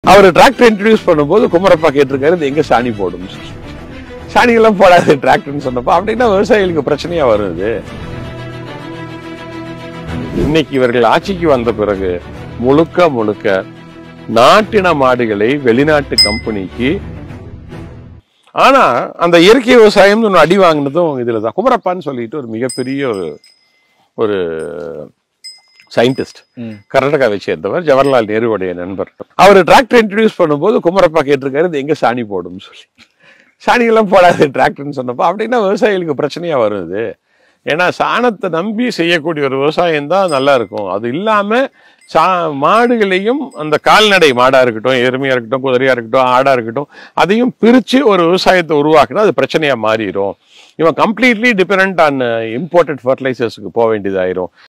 அவர் tractor introduce பண்ணும்போது குமரப்பா கேட்டிருக்காரு இது எங்க சாணி போடும் சாணியெல்லாம் போடாது டிராக்டர்னு சொன்னப்போ அப்படின்னா விவசாயிகளுக்கு பிரச்சனையா வரும் இது இன்னைக்கு இவர்கள் ஆட்சிக்கு வந்த பிறகு முழுக்க முழுக்க நாட்டின மாடுகளை வெளிநாட்டு கம்பெனிக்கு ஆனா அந்த இயற்கை விவசாயம் ஒன்று அடி வாங்கினதும் இதுல தான் குமரப்பான்னு சொல்லிட்டு ஒரு மிகப்பெரிய ஒரு ஒரு சயின்டிஸ்ட் கர்நாடகாவை சேர்ந்தவர் ஜவஹர்லால் நேருவுடைய நண்பர் அவர் டிராக்டர் இன்ட்ரடியூஸ் பண்ணும்போது குமரப்பா கேட்டிருக்காரு இது எங்க சாணி போடும் சொல்லி சாணியெல்லாம் போடாது டிராக்டர்னு சொன்னப்போ அப்படின்னா விவசாயிகளுக்கு பிரச்சனையா வரும் இது ஏன்னா சாணத்தை நம்பி செய்யக்கூடிய ஒரு விவசாயம் தான் நல்லா இருக்கும் அது இல்லாம சா மாடுகளையும் அந்த கால்நடை மாடா இருக்கட்டும் எருமையா இருக்கட்டும் குதிரையா இருக்கட்டும் ஆடா இருக்கட்டும் அதையும் பிரிச்சு ஒரு விவசாயத்தை உருவாக்குனா அது பிரச்சனையா மாறிடும் இவன் கம்ப்ளீட்லி டிபெண்ட் ஆன் இம்போர்ட்டட் ஃபர்டிலைசர்ஸ்க்கு போக வேண்டியதாயிரும்